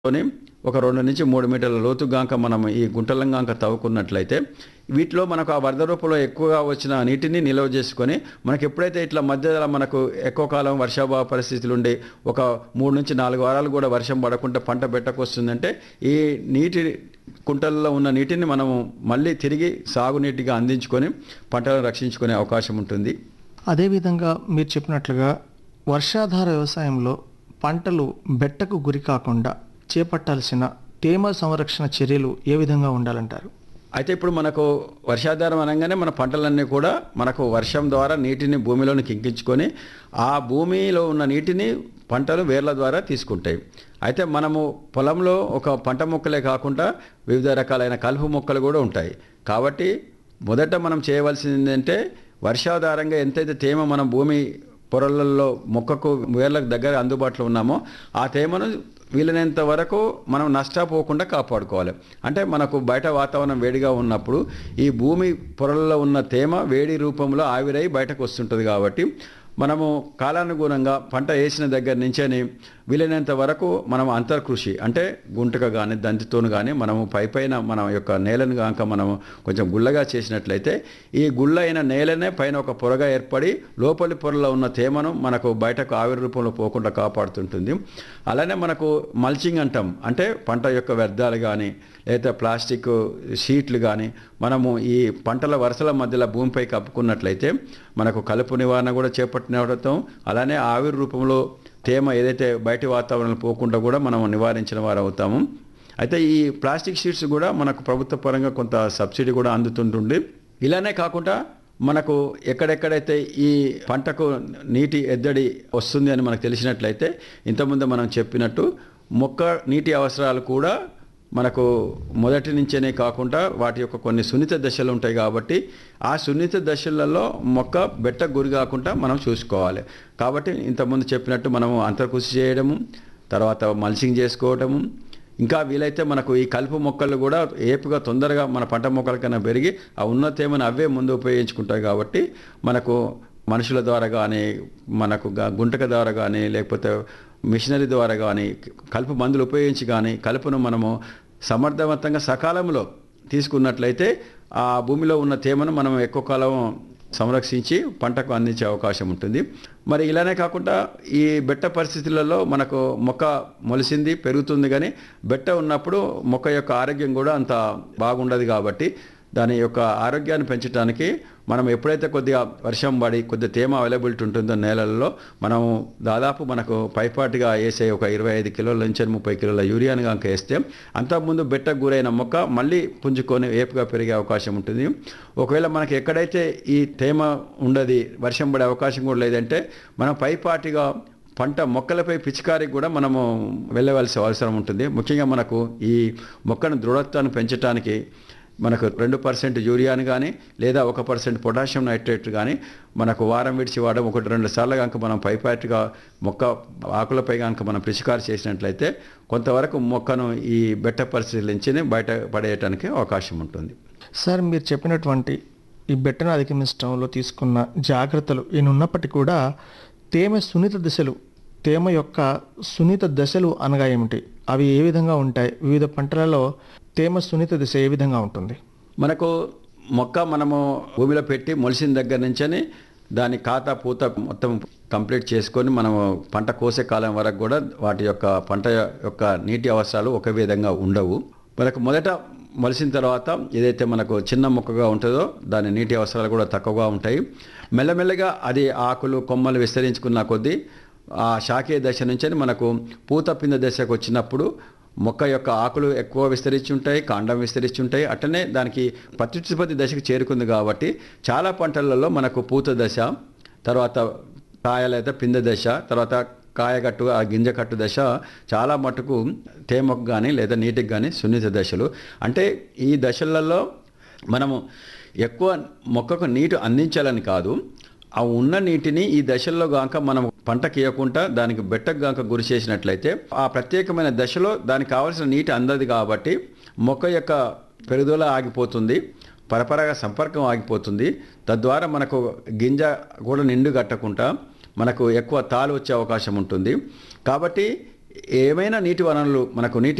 తోని ఒక రెండు నుంచి మూడు మీటర్ల లోతు గాంక మనం ఈ గుంటలంగాంక తవ్వుకున్నట్లయితే వీటిలో మనకు ఆ వరద రూపంలో ఎక్కువగా వచ్చిన నీటిని నిల్వ చేసుకొని మనకి ఎప్పుడైతే ఇట్లా మధ్యలో మనకు ఎక్కువ కాలం వర్షాభావ పరిస్థితులు ఉండి ఒక మూడు నుంచి నాలుగు వారాలు కూడా వర్షం పడకుండా పంట పెట్టకొస్తుందంటే ఈ నీటి కుంటల్లో ఉన్న నీటిని మనము మళ్ళీ తిరిగి సాగునీటిగా అందించుకొని పంటలను రక్షించుకునే అవకాశం ఉంటుంది అదేవిధంగా మీరు చెప్పినట్లుగా వర్షాధార వ్యవసాయంలో పంటలు బెట్టకు గురి కాకుండా చేపట్టాల్సిన తేమ సంరక్షణ చర్యలు ఏ విధంగా ఉండాలంటారు అయితే ఇప్పుడు మనకు వర్షాధారం అనగానే మన పంటలన్నీ కూడా మనకు వర్షం ద్వారా నీటిని భూమిలోనికి ఇంకించుకొని ఆ భూమిలో ఉన్న నీటిని పంటలు వేర్ల ద్వారా తీసుకుంటాయి అయితే మనము పొలంలో ఒక పంట మొక్కలే కాకుండా వివిధ రకాలైన కలుపు మొక్కలు కూడా ఉంటాయి కాబట్టి మొదట మనం చేయవలసింది ఏంటంటే వర్షాధారంగా ఎంతైతే తేమ మన భూమి పొరలలో మొక్కకు వేర్లకు దగ్గర అందుబాటులో ఉన్నామో ఆ తేమను వీలైనంత వరకు మనం నష్టపోకుండా కాపాడుకోవాలి అంటే మనకు బయట వాతావరణం వేడిగా ఉన్నప్పుడు ఈ భూమి పొరలలో ఉన్న తేమ వేడి రూపంలో ఆవిరై బయటకు వస్తుంటుంది కాబట్టి మనము కాలానుగుణంగా పంట వేసిన దగ్గర నుంచే వీలైనంత వరకు మనం అంతర్కృషి అంటే గుంటక కానీ దంతితోను కానీ మనము పై పైన మన యొక్క నేలను కాక మనము కొంచెం గుల్లగా చేసినట్లయితే ఈ గుల్ల అయిన నేలనే పైన ఒక పొరగా ఏర్పడి లోపలి పొరలో ఉన్న తేమను మనకు బయటకు ఆవిరి రూపంలో పోకుండా కాపాడుతుంటుంది అలానే మనకు మల్చింగ్ అంటాం అంటే పంట యొక్క వ్యర్థాలు కానీ లేదా ప్లాస్టిక్ షీట్లు కానీ మనము ఈ పంటల వరుసల మధ్యలో భూమిపై కప్పుకున్నట్లయితే మనకు కలుపు నివారణ కూడా చేపట్టినవడం అలానే ఆవిరి రూపంలో తేమ ఏదైతే బయటి వాతావరణం పోకుండా కూడా మనం నివారించిన వారు అవుతాము అయితే ఈ ప్లాస్టిక్ షీట్స్ కూడా మనకు ప్రభుత్వ పరంగా కొంత సబ్సిడీ కూడా అందుతుంటుంది ఇలానే కాకుండా మనకు ఎక్కడెక్కడైతే ఈ పంటకు నీటి ఎద్దడి వస్తుంది అని మనకు తెలిసినట్లయితే ఇంతకుముందు మనం చెప్పినట్టు మొక్క నీటి అవసరాలు కూడా మనకు మొదటి నుంచేనే కాకుండా వాటి యొక్క కొన్ని సున్నిత దశలు ఉంటాయి కాబట్టి ఆ సున్నిత దశలలో మొక్క బెట్ట గురి కాకుండా మనం చూసుకోవాలి కాబట్టి ఇంతకుముందు చెప్పినట్టు మనము అంతర్కృషి చేయడము తర్వాత మల్చింగ్ చేసుకోవడము ఇంకా వీలైతే మనకు ఈ కలుపు మొక్కలు కూడా ఏపుగా తొందరగా మన పంట మొక్కల కన్నా పెరిగి ఆ ఉన్న తేమను అవే ముందు ఉపయోగించుకుంటాయి కాబట్టి మనకు మనుషుల ద్వారా కానీ మనకు గా- గుంటక ద్వారా కానీ లేకపోతే మిషనరీ ద్వారా కానీ కలుపు మందులు ఉపయోగించి కానీ కలుపును మనము సమర్థవంతంగా సకాలంలో తీసుకున్నట్లయితే ఆ భూమిలో ఉన్న తేమను మనం ఎక్కువ కాలం సంరక్షించి పంటకు అందించే అవకాశం ఉంటుంది మరి ఇలానే కాకుండా ఈ బెట్ట పరిస్థితులలో మనకు మొక్క మొలిసింది పెరుగుతుంది కానీ బెట్ట ఉన్నప్పుడు మొక్క యొక్క ఆరోగ్యం కూడా అంత బాగుండదు కాబట్టి దాని యొక్క ఆరోగ్యాన్ని పెంచడానికి మనం ఎప్పుడైతే కొద్దిగా వర్షం పడి కొద్దిగా తేమ అవైలబిలిటీ ఉంటుందో నేలల్లో మనము దాదాపు మనకు పైపాటిగా వేసే ఒక ఇరవై ఐదు కిలోల నుంచి ముప్పై కిలోల యూరియాని కనుక వేస్తే అంతకుముందు బెట్టకు గురైన మొక్క మళ్ళీ పుంజుకొని ఏపుగా పెరిగే అవకాశం ఉంటుంది ఒకవేళ మనకి ఎక్కడైతే ఈ తేమ ఉండదు వర్షం పడే అవకాశం కూడా లేదంటే మనం పైపాటిగా పంట మొక్కలపై పిచికారికి కూడా మనము వెళ్ళవలసిన అవసరం ఉంటుంది ముఖ్యంగా మనకు ఈ మొక్కను దృఢత్వాన్ని పెంచడానికి మనకు రెండు పర్సెంట్ యూరియాని కానీ లేదా ఒక పర్సెంట్ పొటాషియం నైట్రేట్ కానీ మనకు వారం విడిచి వాడడం ఒకటి రెండు సార్లు కనుక మనం పైపాటిగా మొక్క ఆకులపై కనుక మనం పిచికారి చేసినట్లయితే కొంతవరకు మొక్కను ఈ బెట్ట పరిస్థితుల నుంచి బయట పడేయటానికి అవకాశం ఉంటుంది సార్ మీరు చెప్పినటువంటి ఈ బెట్టను అధిగమించడంలో తీసుకున్న జాగ్రత్తలు ఈయనున్నప్పటికీ కూడా తేమ సున్నిత దశలు తేమ యొక్క సున్నిత దశలు అనగా ఏమిటి అవి ఏ విధంగా ఉంటాయి వివిధ పంటలలో తేమ సున్నిత దశ ఏ విధంగా ఉంటుంది మనకు మొక్క మనము భూమిలో పెట్టి మొలిసిన దగ్గర నుంచని దాని ఖాతా పూత మొత్తం కంప్లీట్ చేసుకొని మనము పంట కోసే కాలం వరకు కూడా వాటి యొక్క పంట యొక్క నీటి అవసరాలు ఒక విధంగా ఉండవు మనకు మొదట మొలిసిన తర్వాత ఏదైతే మనకు చిన్న మొక్కగా ఉంటుందో దాని నీటి అవసరాలు కూడా తక్కువగా ఉంటాయి మెల్లమెల్లగా అది ఆకులు కొమ్మలు విస్తరించుకున్న కొద్దీ ఆ శాఖీయ దశ నుంచి మనకు పూత పింద దశకు వచ్చినప్పుడు మొక్క యొక్క ఆకులు ఎక్కువ విస్తరించి ఉంటాయి కాండం విస్తరించి ఉంటాయి అట్లనే దానికి ప్రత్యుత్పత్తి దశకు చేరుకుంది కాబట్టి చాలా పంటలలో మనకు పూత దశ తర్వాత కాయలైతే పింద దశ తర్వాత కాయగట్టు ఆ గింజ కట్టు దశ చాలా మటుకు తేమకు కానీ లేదా నీటికి కానీ సున్నిత దశలు అంటే ఈ దశలలో మనము ఎక్కువ మొక్కకు నీటి అందించాలని కాదు ఆ ఉన్న నీటిని ఈ దశల్లో గాక మనం పంటకి ఇవ్వకుండా దానికి బెట్టకు గాక గురి చేసినట్లయితే ఆ ప్రత్యేకమైన దశలో దానికి కావాల్సిన నీటి అందదు కాబట్టి మొక్క యొక్క పెరుగుదల ఆగిపోతుంది పరపరగా సంపర్కం ఆగిపోతుంది తద్వారా మనకు గింజ కూడా నిండు కట్టకుండా మనకు ఎక్కువ తాలు వచ్చే అవకాశం ఉంటుంది కాబట్టి ఏమైనా నీటి వనరులు మనకు నీటి